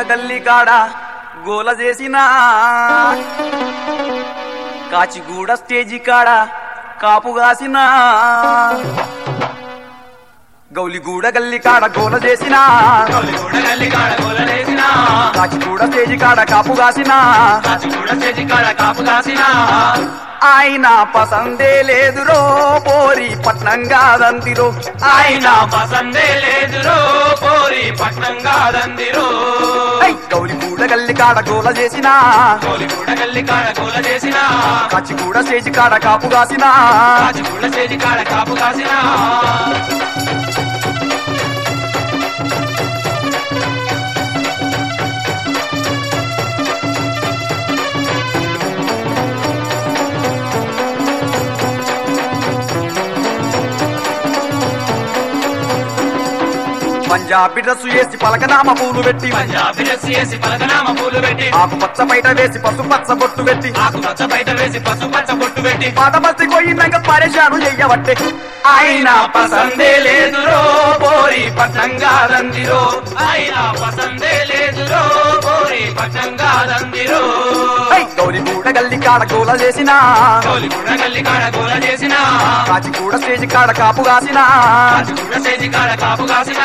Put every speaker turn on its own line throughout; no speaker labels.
గల్లి కాడ గోల చేసిన కాచిగూడ స్టేజి కాడ కాపు కాసిన గౌలిగూడ గల్లి కాడ గోల చేసిన
గౌలిగూడ గల్లి కాడ గోలలేసిన
కాచిగూడ స్టేజి కాడ కాపు కాసిన
కాచిగూడ చేతి కాడ కాపు కాసిన
ఆయన పసందే లేదురో పోరి పట్నం కాదందిరో
ఆయన పసందే లేదురో పోరి పట్నం కాదందిరో
ఐ, గౌలిగూడ గల్లి కాడ గోల చేసిన
గౌలిగూడ గల్లి కాడ గోల చేసిన
కాచిగూడ స్టేజి కాడ కాపు కాసిన
కాచిగూడ చేతి కాడ కాపు కాసిన
పంజాబీ డ్రెస్సు వేసి పలకనామ పూలు పెట్టి
పంజాబీ డ్రెస్ వేసి పలకనామ పూలు పెట్టి
ఆకు పచ్చ బయట వేసి పసు పచ్చ బొట్టు పెట్టి
ఆకు పచ్చ బయట వేసి పసు పచ్చ బొట్టు పెట్టి
పాత బస్తి పోయినాక పరేషాను చెయ్యబట్టే
ఆయన పసందే లేదురో పోరి పట్నం కాదందిరో ఆయన పసందే లేదురో పోరి పట్నం కాదందిరో
ఐ, గౌలిగూడ గల్లి కాడ గోల చేసిన
గౌలిగూడ గల్లి కాడ గోల చేసిన
కాచిగూడ స్టేజి కాడ కాపు కాసిన
కాచిగూడ చేతి కాడ కాపు కాసిన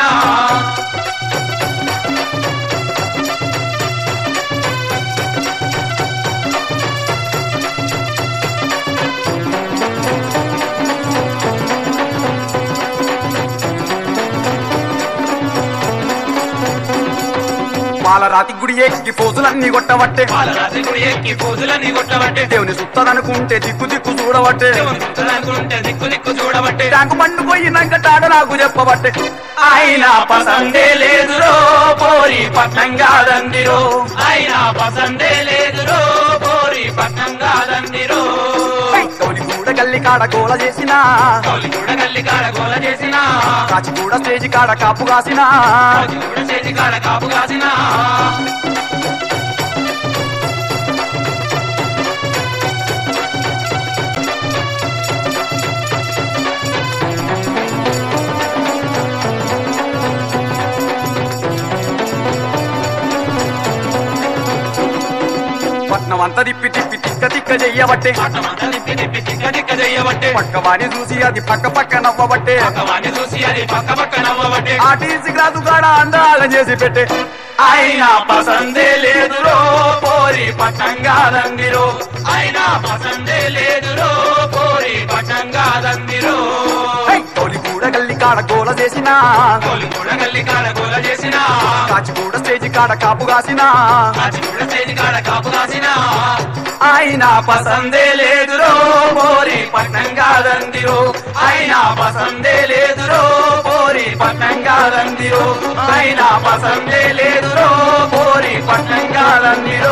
పాలరాతి గుడి ఎక్కి పోజులన్నీ కొట్టబట్టే
పాలరాత్రి గుడి ఎక్కి పూజలన్నీ కొట్టబట్టే
దేవుని సుత్తదనుకుంటే దిక్కు దిక్కు చూడబట్టే
దేవుని గుర్తులనుకుంటే దిక్కు దిక్కు చూడబట్టే
ట్యాంకు పండు పోయినాక తాడు నాకు చెప్పబట్టే
ఆయన పసందే లేదురో పోరి పట్నం కాదందిరో ఆయన పసందే లేదురో పోరి పట్నం కాదందిరో
ఐ, గౌలిగూడ గల్లి కాడ గోల చేసిన
గౌలిగూడ గల్లి కాడ గోల చేసిన
కాచిగూడ స్టేజి కాడ కాపు కాసిన
కాచిగూడ చేతి కాడ కాపు కాసిన
పట్నం అంతా తిప్పి తిప్పి తిక్క తిక్క చెయ్యబట్టే
పట్టమంతా తిప్పి తిప్పి తిక్క తిక్క చెయ్యబట్టే
పక్కవాణి చూసి అది పక్క పక్క నవ్వబట్టే
పక్కవాన్ని చూసి అది పక్క పక్క నవ్వబట్టే
ఆర్టీసీ గ్రాదు కాడ అందాగం చేసి పెట్టే
ఆయన పసందే లేదురో పోరి పట్టం కాదందిరో ఆయన పసందే లేదురో పోరి పట్టం కాదందిరో
ఐ, గౌలిగూడ గల్లి కాడ గోల చేసిన
గోలిగూడ గల్లి కాడ గోల చేసిన
కాచిగూడ స్టేజి కాడ కాపు కాసిన
కాచిగూడ చేతి కాడ కాపు కాసిన
ఆయన
పసందే లేదురో పోరి పట్టం కాదందిరో ఆయన పసందే లేదురో పోరి పట్టం కాదందిరో ఆయన పసందే లేదురో పోరి పట్టం కాదందిరో